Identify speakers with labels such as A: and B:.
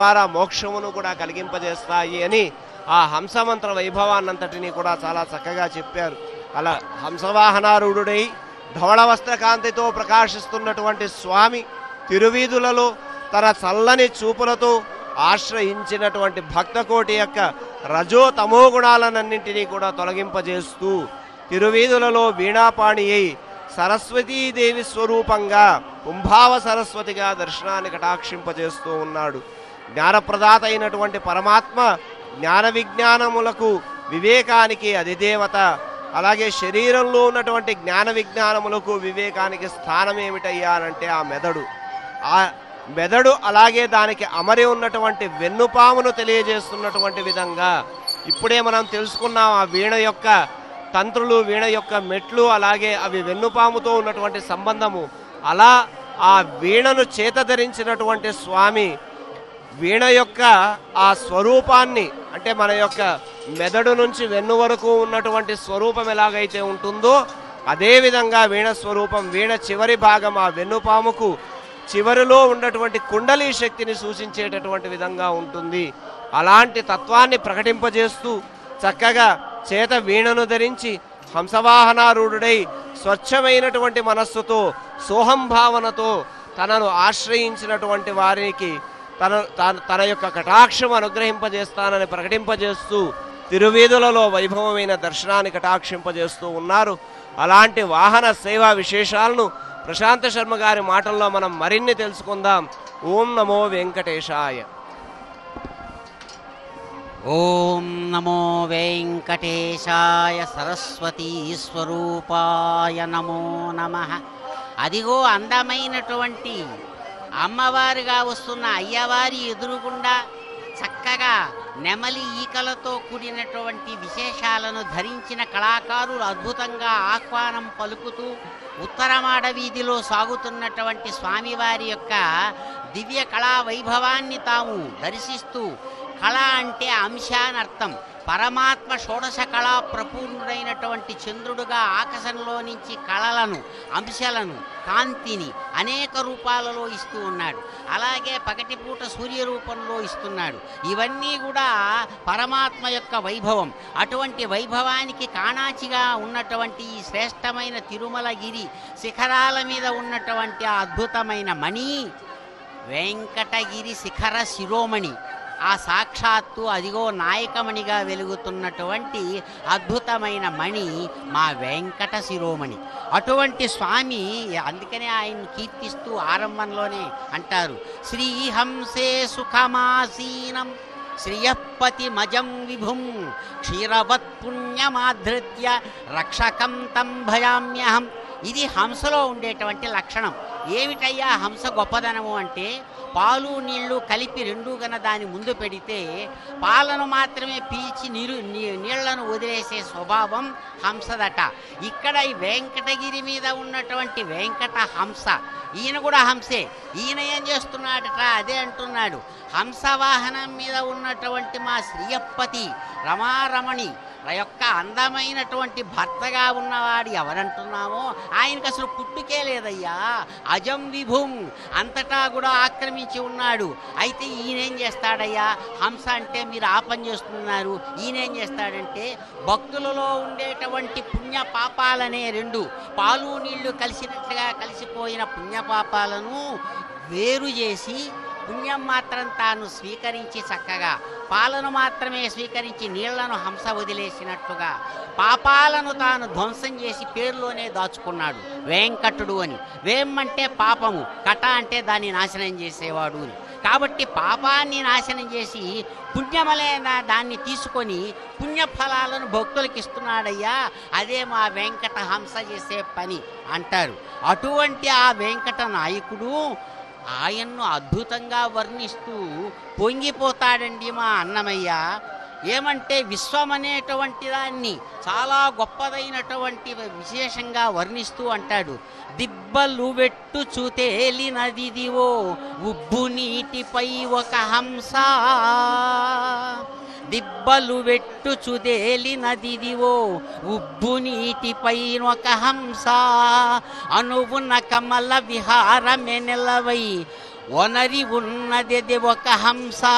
A: ద్వారా మోక్షమును కూడా కలిగింపజేస్తాయి అని ఆ హంసమంత్ర వైభవాన్నంతటినీ కూడా చాలా చక్కగా చెప్పారు అలా హంసవాహనారూఢుడై ధవళ వస్త్రకాంతితో ప్రకాశిస్తున్నటువంటి స్వామి తిరువీధులలో తన చల్లని చూపులతో ఆశ్రయించినటువంటి భక్తకోటి యొక్క రజో తమో గుణాలనన్నింటినీ కూడా తొలగింపజేస్తూ తిరువీధులలో వీణాపాణి అయి సరస్వతీదేవి స్వరూపంగా కుంభావ సరస్వతిగా దర్శనాన్ని కటాక్షింపజేస్తూ ఉన్నాడు జ్ఞానప్రదాత అయినటువంటి పరమాత్మ జ్ఞాన విజ్ఞానములకు వివేకానికి అధిదేవత అలాగే శరీరంలో ఉన్నటువంటి జ్ఞాన విజ్ఞానములకు వివేకానికి స్థానం ఏమిటయ్యా అనంటే ఆ మెదడు ఆ మెదడు అలాగే దానికి అమరి ఉన్నటువంటి వెన్నుపామును తెలియజేస్తున్నటువంటి విధంగా ఇప్పుడే మనం తెలుసుకున్నాం ఆ వీణ యొక్క తంత్రులు వీణ యొక్క మెట్లు అలాగే అవి వెన్నుపాముతో ఉన్నటువంటి సంబంధము అలా ఆ వీణను చేతధరించినటువంటి స్వామి వీణ యొక్క ఆ స్వరూపాన్ని అంటే మన యొక్క మెదడు నుంచి వెన్ను వరకు ఉన్నటువంటి స్వరూపం ఎలాగైతే ఉంటుందో అదే విధంగా వీణ స్వరూపం వీణ చివరి భాగం ఆ వెన్నుపాముకు చివరిలో ఉన్నటువంటి కుండలి శక్తిని సూచించేటటువంటి విధంగా ఉంటుంది అలాంటి తత్వాన్ని ప్రకటింపజేస్తూ చక్కగా చేత వీణను ధరించి హంసవాహనారూఢుడై స్వచ్ఛమైనటువంటి మనస్సుతో సోహం భావనతో తనను ఆశ్రయించినటువంటి వారికి తన తన- తన యొక్క కటాక్షం అనుగ్రహింపజేస్తానని ప్రకటింపజేస్తూ తిరువీధులలో వైభవమైన దర్శనాన్ని కటాక్షింపజేస్తూ ఉన్నారు అలాంటి వాహన సేవా విశేషాలను ప్రశాంత శర్మ గారి మాటల్లో మనం మరిన్ని తెలుసుకుందాం ఓం నమో వెంకటేశాయ
B: ఓం నమో వెంకటేశాయ సరస్వతీ స్వరూపాయ నమో నమ అదిగో అందమైనటువంటి అమ్మవారుగా వస్తున్న అయ్యవారి ఎదురుగుండా చక్కగా నెమలి ఈకలతో కూడినటువంటి విశేషాలను ధరించిన కళాకారులు అద్భుతంగా ఆహ్వానం పలుకుతూ ఉత్తరమాడ వీధిలో సాగుతున్నటువంటి స్వామివారి యొక్క దివ్య కళా వైభవాన్ని తాము దర్శిస్తూ కళ అంటే అంశ అని అర్థం పరమాత్మ షోడశ కళా ప్రపూర్ణుడైనటువంటి చంద్రుడుగా ఆకాశంలో నుంచి కళలను అంశాలను కాంతిని అనేక రూపాలలో ఇస్తూ ఉన్నాడు అలాగే పగటిపూట సూర్య రూపంలో ఇస్తున్నాడు ఇవన్నీ కూడా పరమాత్మ యొక్క వైభవం అటువంటి వైభవానికి కాణాచిగా ఉన్నటువంటి ఈ శ్రేష్టమైన తిరుమలగిరి శిఖరాల మీద ఉన్నటువంటి ఆ అద్భుతమైన మణి వెంకటగిరి శిఖర శిరోమణి ఆ సాక్షాత్తు అదిగో నాయకమణిగా వెలుగుతున్నటువంటి అద్భుతమైన మణి మా వెంకట శిరోమణి అటువంటి స్వామి అందుకనే ఆయన కీర్తిస్తూ ఆరంభంలోనే అంటారు శ్రీహంసే సుఖమాసీనం శ్రియపతి మజం విభుం క్షీరవత్ పుణ్యమాధృత్య రక్షకం తం భయామ్యహం ఇది హంసలో ఉండేటువంటి లక్షణం ఏమిటయ్యా హంస గొప్పదనము అంటే పాలు నీళ్లు కలిపి రెండు గన దాని ముందు పెడితే పాలను మాత్రమే పీల్చి నీరు నీ- నీళ్లను వదిలేసే స్వభావం హంసదట ఇక్కడ ఈ వెంకటగిరి మీద ఉన్నటువంటి వెంకట హంస ఈయన కూడా హంసే ఈయన ఏం చేస్తున్నాడట అదే అంటున్నాడు హంస వాహనం మీద ఉన్నటువంటి మా శ్రీయప్పతి రమారమణి ఆ యొక్క అందమైనటువంటి భర్తగా ఉన్నవాడు ఎవరంటున్నామో ఆయనకు అసలు పుట్టుకే లేదయ్యా అజం విభుం అంతటా కూడా ఆక్రమించి ఉన్నాడు అయితే ఈయనేం చేస్తాడయ్యా హంస అంటే మీరు ఆ పని చేస్తున్నారు ఈయనేం చేస్తాడంటే భక్తులలో ఉండేటువంటి పుణ్య పాపాలనే రెండు పాలు నీళ్లు కలిసినట్లుగా కలిసిపోయిన పుణ్య పాపాలను వేరు చేసి పుణ్యం మాత్రం తాను స్వీకరించి చక్కగా పాలను మాత్రమే స్వీకరించి నీళ్లను హంస వదిలేసినట్టుగా పాపాలను తాను ధ్వంసం చేసి పేరులోనే దాచుకున్నాడు వెంకటుడు అని వేం అంటే పాపము కట అంటే దాన్ని నాశనం చేసేవాడు అని కాబట్టి పాపాన్ని నాశనం చేసి పుణ్యమలైన దాన్ని తీసుకొని పుణ్యఫలాలను భక్తులకు ఇస్తున్నాడయ్యా అదే మా వెంకట హంస చేసే పని అంటారు అటువంటి ఆ వెంకట నాయకుడు ఆయన్ను అద్భుతంగా వర్ణిస్తూ పొంగిపోతాడండి మా అన్నమయ్య ఏమంటే విశ్వం అనేటువంటి దాన్ని చాలా గొప్పదైనటువంటి విశేషంగా వర్ణిస్తూ అంటాడు దిబ్బలు వెట్టు చూతేలినదిదివో ఉబ్బు నీటిపై ఒక హంస దిబ్బలు వెట్టు చుదేలినదిదివో ఉబ్బు నీటిపై ఒక హంస అనువున కమల విహారమె నెలవై ఒనరి ఉన్నది ఒక హంస